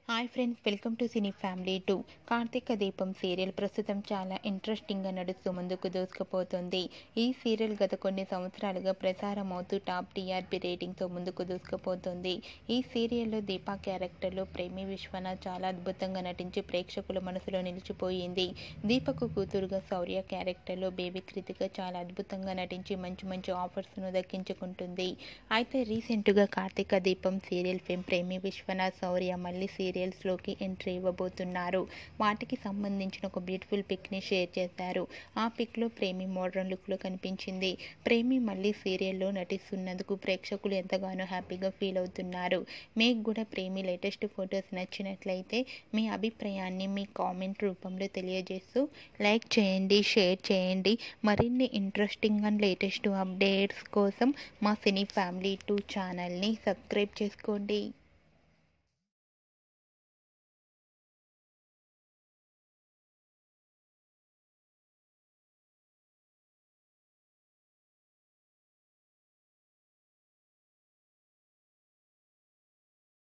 hi friends welcome to cine family two Karthika Deepam serial ప్రస్తుతం చాలా ఇంట్రెస్టింగ్గా నడుస్తూ ముందుకు దూసుకుపోతుంది ఈ సీరియల్ గత కొన్ని సంవత్సరాలుగా ప్రసారం అవుతూ టాప్ టీఆర్పీ రేటింగ్తో ముందుకు దూసుకుపోతుంది ఈ సీరియల్లో దీపా క్యారెక్టర్లో ప్రేమి విశ్వనాథ్ చాలా అద్భుతంగా నటించి ప్రేక్షకుల మనసులో నిలిచిపోయింది దీపకు కూతురుగా శౌర్య క్యారెక్టర్లో బేబీ కృతిక చాలా అద్భుతంగా నటించి మంచి మంచి ఆఫర్స్ను దక్కించుకుంటుంది అయితే రీసెంట్గా కార్తీక దీపం సీరియల్ ఫేమ్ ప్రేమి విశ్వనాథ్ శౌర్య మళ్ళీ సీరియల్స్లోకి ఎంట్రీ ఇవ్వబోతున్నారు వాటికి సంబంధించిన ఒక బ్యూటిఫుల్ పిక్ని షేర్ చేశారు ఆ పిక్లో ప్రేమి మోడర్న్ లుక్లో కనిపించింది ప్రేమి మళ్ళీ సీరియల్లో నటిస్తున్నందుకు ప్రేక్షకులు ఎంతగానో హ్యాపీగా ఫీల్ అవుతున్నారు మీకు కూడా ప్రేమి లేటెస్ట్ ఫొటోస్ నచ్చినట్లయితే మీ అభిప్రాయాన్ని మీ కామెంట్ రూపంలో తెలియజేస్తూ లైక్ చేయండి షేర్ చేయండి మరిన్ని ఇంట్రెస్టింగ్ అండ్ లేటెస్ట్ అప్డేట్స్ కోసం మా సినీ ఫ్యామిలీ టూ ఛానల్ని సబ్స్క్రైబ్ చేసుకోండి